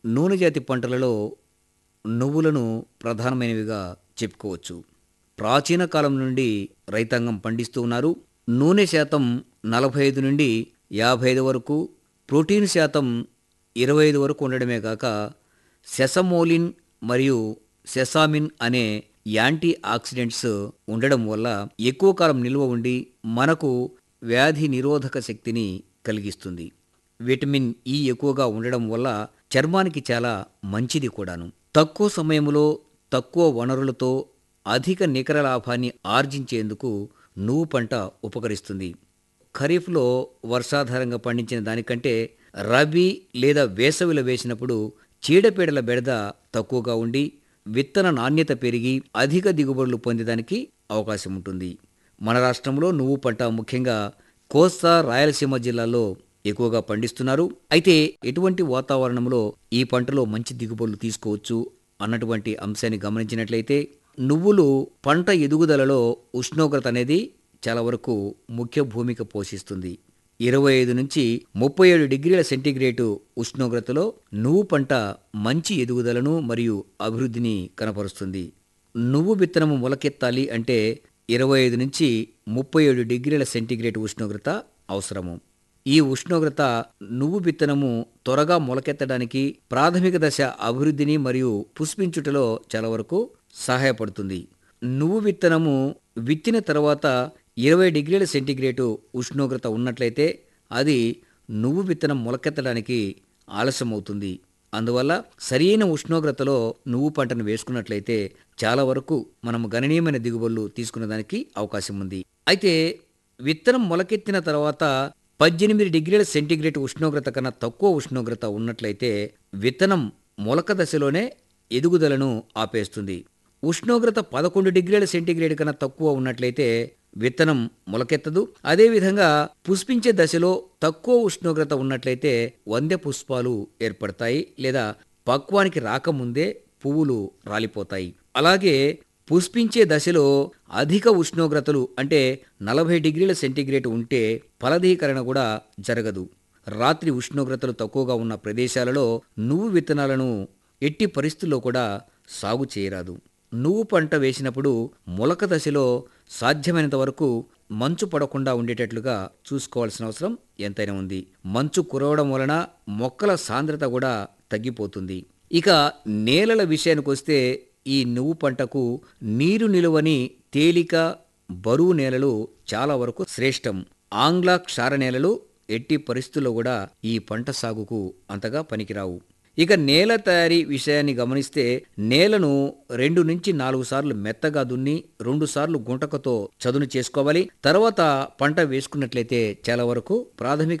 నూనె జాతి పంటలలో నువ్వులను ప్రధానమైనవిగా చెప్పుకోవచ్చు ప్రాచీన కాలం నుండి రైతాంగం పండిస్తూ ఉన్నారు నూనె శాతం నలభై ఐదు నుండి యాభై ఐదు వరకు ప్రోటీన్ శాతం ఇరవై ఐదు వరకు ఉండడమే కాక సెసమోలిన్ మరియు సెసామిన్ అనే యాంటీ ఆక్సిడెంట్స్ ఉండడం వల్ల ఎక్కువ కాలం నిల్వ ఉండి మనకు వ్యాధి నిరోధక శక్తిని కలిగిస్తుంది విటమిన్ ఈ ఎక్కువగా ఉండడం వల్ల చర్మానికి చాలా మంచిది కూడాను తక్కువ సమయంలో తక్కువ వనరులతో అధిక నికర లాభాన్ని ఆర్జించేందుకు నువ్వు పంట ఉపకరిస్తుంది ఖరీఫ్లో వర్షాధారంగా పండించిన దానికంటే రబీ లేదా వేసవిలో వేసినప్పుడు చీడపీడల బెడద తక్కువగా ఉండి విత్తన నాణ్యత పెరిగి అధిక దిగుబడులు పొందేదానికి అవకాశం ఉంటుంది మన రాష్ట్రంలో నువ్వు పంట ముఖ్యంగా కోస్తా రాయలసీమ జిల్లాల్లో ఎక్కువగా పండిస్తున్నారు అయితే ఎటువంటి వాతావరణంలో ఈ పంటలో మంచి దిగుబడులు తీసుకోవచ్చు అన్నటువంటి అంశాన్ని గమనించినట్లయితే నువ్వులు పంట ఎదుగుదలలో ఉష్ణోగ్రత అనేది చాలా వరకు ముఖ్య భూమిక పోషిస్తుంది ఇరవై ఐదు నుంచి ముప్పై ఏడు డిగ్రీల సెంటీగ్రేటు ఉష్ణోగ్రతలో నువ్వు పంట మంచి ఎదుగుదలను మరియు అభివృద్ధిని కనపరుస్తుంది నువ్వు విత్తనము మొలకెత్తాలి అంటే ఇరవై ఐదు నుంచి ముప్పై ఏడు డిగ్రీల సెంటీగ్రేడ్ ఉష్ణోగ్రత అవసరము ఈ ఉష్ణోగ్రత నువ్వు విత్తనము త్వరగా మొలకెత్తడానికి ప్రాథమిక దశ అభివృద్ధిని మరియు పుష్పించుటలో చాలా వరకు సహాయపడుతుంది నువ్వు విత్తనము విత్తిన తర్వాత ఇరవై డిగ్రీల సెంటీగ్రేటు ఉష్ణోగ్రత ఉన్నట్లయితే అది నువ్వు విత్తనం మొలకెత్తడానికి ఆలస్యమవుతుంది అందువల్ల సరియైన ఉష్ణోగ్రతలో నువ్వు పంటను వేసుకున్నట్లయితే చాలా వరకు మనం గణనీయమైన దిగుబడులు తీసుకునేదానికి అవకాశం ఉంది అయితే విత్తనం మొలకెత్తిన తర్వాత పద్దెనిమిది డిగ్రీల సెంటీగ్రేడ్ ఉష్ణోగ్రత కన్నా తక్కువ ఉష్ణోగ్రత ఉన్నట్లయితే విత్తనం మొలక దశలోనే ఎదుగుదలను ఆపేస్తుంది ఉష్ణోగ్రత పదకొండు డిగ్రీల సెంటీగ్రేడ్ కన్నా తక్కువ ఉన్నట్లయితే విత్తనం మొలకెత్తదు అదేవిధంగా పుష్పించే దశలో తక్కువ ఉష్ణోగ్రత ఉన్నట్లయితే వందె పుష్పాలు ఏర్పడతాయి లేదా పక్వానికి రాకముందే పువ్వులు రాలిపోతాయి అలాగే పుష్పించే దశలో అధిక ఉష్ణోగ్రతలు అంటే నలభై డిగ్రీల సెంటీగ్రేడ్ ఉంటే ఫలదీకరణ కూడా జరగదు రాత్రి ఉష్ణోగ్రతలు తక్కువగా ఉన్న ప్రదేశాలలో నువ్వు విత్తనాలను ఎట్టి పరిస్థితుల్లో కూడా సాగు చేయరాదు నువ్వు పంట వేసినప్పుడు మొలక దశలో సాధ్యమైనంత వరకు మంచు పడకుండా ఉండేటట్లుగా చూసుకోవాల్సిన అవసరం ఎంతైనా ఉంది మంచు కురవడం వలన మొక్కల సాంద్రత కూడా తగ్గిపోతుంది ఇక నేలల విషయానికి వస్తే ఈ నువ్వు పంటకు నీరు నిలువని తేలిక బరువు నేలలు చాలా వరకు శ్రేష్టం ఆంగ్ల క్షార నేలలు ఎట్టి పరిస్థితుల్లో కూడా ఈ పంట సాగుకు అంతగా పనికిరావు ఇక నేల తయారీ విషయాన్ని గమనిస్తే నేలను రెండు నుంచి నాలుగు సార్లు మెత్తగా దున్ని రెండు సార్లు గుంటకతో చదును చేసుకోవాలి తర్వాత పంట వేసుకున్నట్లయితే చాలా వరకు ప్రాథమిక